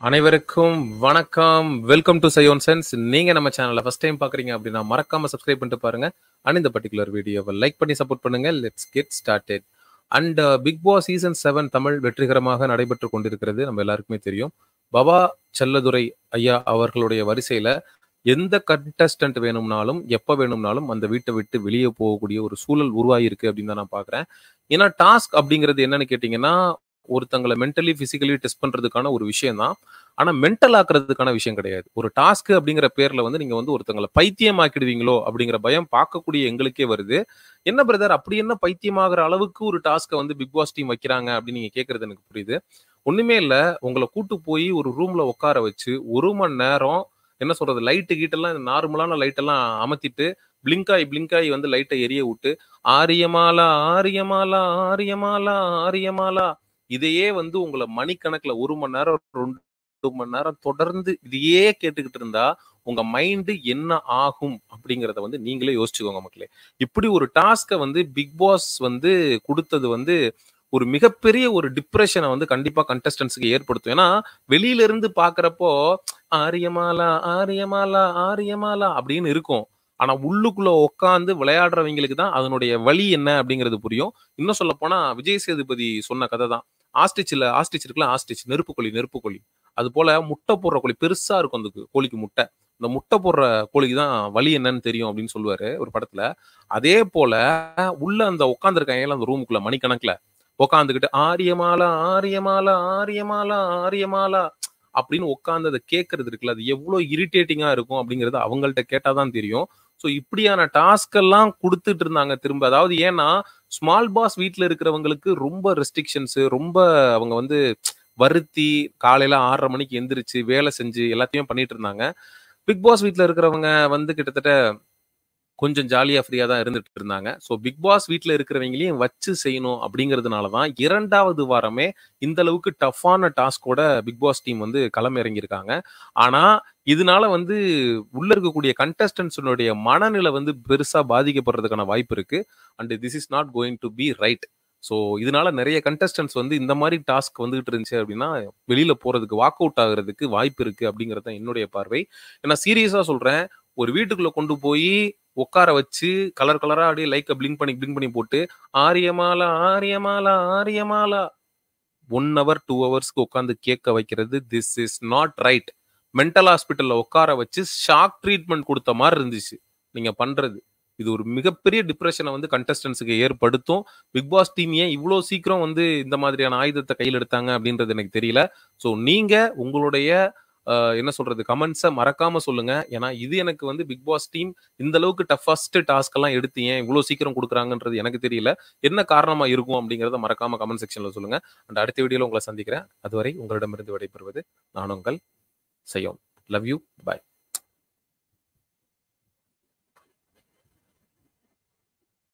அனைவருக்கும் வணக்கம் welcome to சயோன் sense நீங்க நம்ம சேனலை ஃபர்ஸ்ட் டைம் பாக்குறீங்க அப்படின்னா மறக்காம சப்ஸ்கிரைப் பண்ணிட்டு பாருங்க அண்ட் இந்த பர்டிகுலர் வீடியோவை லைக் பண்ணி சப்போர்ட் பண்ணுங்க let's get started and big boss season seven Tamil வெற்றிகரமாக நடைபெற்று கொண்டிருக்கிறது நம்ம எல்லாருக்குமே தெரியும் பவா செல்லதுரை ஐயா அவர்களுடைய வரிசையில எந்த கண்டஸ்டன்ட் வேணும்னாலும் எப்ப வேணும்னாலும் அந்த வீட்டை விட்டு வெளியே போகக்கூடிய ஒரு சூழல் உருவாகி இருக்கு அப்படின்னு தான் நான் பாக்குறேன் ஏன்னா டாஸ்க் அப்படிங்கிறது என்னன்னு கேட்டீங்கன்னா ஒருத்தங்களை மென்டலி பிசிக்கலி டெஸ்ட் பண்றதுக்கான ஒரு விஷயம் தான் ஆனா மென்டல் ஆக்குறதுக்கான விஷயம் கிடையாது ஒரு டாஸ்க் அப்படிங்கிற பேர்ல வந்து நீங்க வந்து ஒருத்தங்களை பைத்தியமாக்கிடுவீங்களோ அப்படிங்கிற பயம் பார்க்கக்கூடிய எங்களுக்கே வருது என்ன பிரதர் அப்படி என்ன பைத்தியமாகிற அளவுக்கு ஒரு டாஸ்க்கை வந்து பிக் பாஸ் டீம் வைக்கிறாங்க அப்படின்னு நீங்க கேட்கறது எனக்கு புரியுது ஒண்ணுமே இல்ல உங்களை கூட்டு போய் ஒரு ரூம்ல உட்கார வச்சு ஒரு மணி நேரம் என்ன சொல்றது லைட்டு கீட்டெல்லாம் நார்மலான லைட் எல்லாம் அமர்த்திட்டு பிளிங்காய் பிளிங்காய் வந்து லைட்டை எரிய விட்டு ஆரியமாலா ஆரியமாலா ஆரியமாலா ஆரியமாலா இதையே வந்து உங்களை மணிக்கணக்குல ஒரு மணி நேரம் ரெண்டு மணி நேரம் தொடர்ந்து இதையே கேட்டுக்கிட்டு இருந்தா உங்க மைண்டு என்ன ஆகும் அப்படிங்கிறத வந்து நீங்களே யோசிச்சுக்கோங்க மக்களே இப்படி ஒரு டாஸ்கை வந்து பிக் பாஸ் வந்து கொடுத்தது வந்து ஒரு மிகப்பெரிய ஒரு டிப்ரெஷனை வந்து கண்டிப்பா கண்டஸ்டன்ஸுக்கு ஏற்படுத்தும் ஏன்னா வெளியில இருந்து பாக்குறப்போ ஆரியமாலா ஆரியமாலா ஆரியமாலா அப்படின்னு இருக்கும் ஆனா உள்ளுக்குள்ள உட்காந்து விளையாடுறவங்களுக்கு தான் அதனுடைய வழி என்ன அப்படிங்கிறது புரியும் இன்னும் சொல்ல போனா விஜய் சேதுபதி சொன்ன கதை தான் ஆஸ்டிச்ல ஆஸ்டிச் இருக்குல்ல ஆஸ்டிச் நெருப்பு கோழி நெருப்பு கோழி அது போல முட்டை போடுற கோழி பெருசா இருக்கும் அந்த கோழிக்கு முட்டை இந்த முட்டை போடுற கோழிக்கு தான் வழி என்னன்னு தெரியும் அப்படின்னு சொல்லுவாரு ஒரு படத்துல அதே போல உள்ள அந்த உட்காந்துருக்காங்க அந்த ரூமுக்குள்ள மணிக்கணக்குல உட்காந்துக்கிட்டு ஆரியமாலா ஆரியமாலா ஆரியமாலா ஆரியமாலா அப்படின்னு உட்காந்து அதை கேட்கறது இருக்குல்ல அது எவ்வளவு இரிட்டேட்டிங்கா இருக்கும் அப்படிங்கறது அவங்கள்ட்ட கேட்டாதான் தெரியும் ஸோ இப்படியான டாஸ்க் எல்லாம் கொடுத்துட்டு இருந்தாங்க திரும்ப அதாவது ஏன்னா ஸ்மால் பாஸ் வீட்டில் இருக்கிறவங்களுக்கு ரொம்ப ரெஸ்ட்ரிக்ஷன்ஸ் ரொம்ப அவங்க வந்து வருத்தி காலையில ஆறரை மணிக்கு எந்திரிச்சு வேலை செஞ்சு எல்லாத்தையும் பண்ணிட்டு இருந்தாங்க பிக் பாஸ் வீட்டில் இருக்கிறவங்க வந்து கிட்டத்தட்ட கொஞ்சம் ஜாலியாக ஃப்ரீயாக தான் இருந்துட்டு இருந்தாங்க ஸோ பிக் பாஸ் வீட்டில் இருக்கிறவங்களையும் வச்சு செய்யணும் அப்படிங்கிறதுனால தான் இரண்டாவது வாரமே இந்த அளவுக்கு டஃப்பான டாஸ்கோட பிக் பாஸ் டீம் வந்து களம் இறங்கியிருக்காங்க ஆனால் இதனால வந்து உள்ள இருக்கக்கூடிய கண்டஸ்டன்ஸுடைய மனநிலை வந்து பெருசாக பாதிக்கப்படுறதுக்கான வாய்ப்பு இருக்கு and this is not going to be right so இதனால நிறைய கண்டஸ்டன்ஸ் வந்து இந்த மாதிரி டாஸ்க் வந்துகிட்டு இருந்துச்சு அப்படின்னா வெளியில போறதுக்கு வாக் அவுட் ஆகுறதுக்கு வாய்ப்பு இருக்கு அப்படிங்கிறது தான் என்னுடைய பார்வை ஏன்னா சீரியஸா சொல்றேன் ஒரு வீட்டுக்குள்ள கொண்டு போய் உட்கார வச்சு கலர் கலரா அப்படியே லைக்கை பிளிங்க் பண்ணி பிளிங்க் பண்ணி போட்டு Aariyamala Aariyamala Aariyamala one hour two ஹவர்ஸ்க்கு உட்காந்து கேட்க வைக்கிறது this is not right mental ஹாஸ்பிட்டல்ல உட்கார வச்சு ஷாக் ட்ரீட்மெண்ட் கொடுத்த மாதிரி இருந்துச்சு நீங்க பண்றது இது ஒரு மிகப்பெரிய டிப்ரெஷனை வந்து கண்டஸ்டன்ஸுக்கு ஏற்படுத்தும் பிக் பாஸ் டீம் ஏன் இவ்வளோ சீக்கிரம் வந்து இந்த மாதிரியான ஆயுதத்தை கையில் எடுத்தாங்க அப்படின்றது எனக்கு தெரியல ஸோ நீங்க உங்களுடைய என்ன சொல்றது கமெண்ட்ஸை மறக்காம சொல்லுங்க ஏன்னா இது எனக்கு வந்து பிக் பாஸ் டீம் இந்த அளவுக்கு டஃபஸ்ட் டாஸ்க் எல்லாம் எடுத்து ஏன் இவ்வளவு சீக்கிரம் கொடுக்குறாங்கன்றது எனக்கு தெரியல என்ன காரணமா இருக்கும் அப்படிங்கறத மறக்காம கமெண்ட் செக்ஷன்ல சொல்லுங்க அண்ட் அடுத்த வீடியோல உங்களை சந்திக்கிறேன் அதுவரை உங்களிடமிருந்து விடைபெறுவது நான் உங்கள் செய்யோம் லவ் யூ பாய்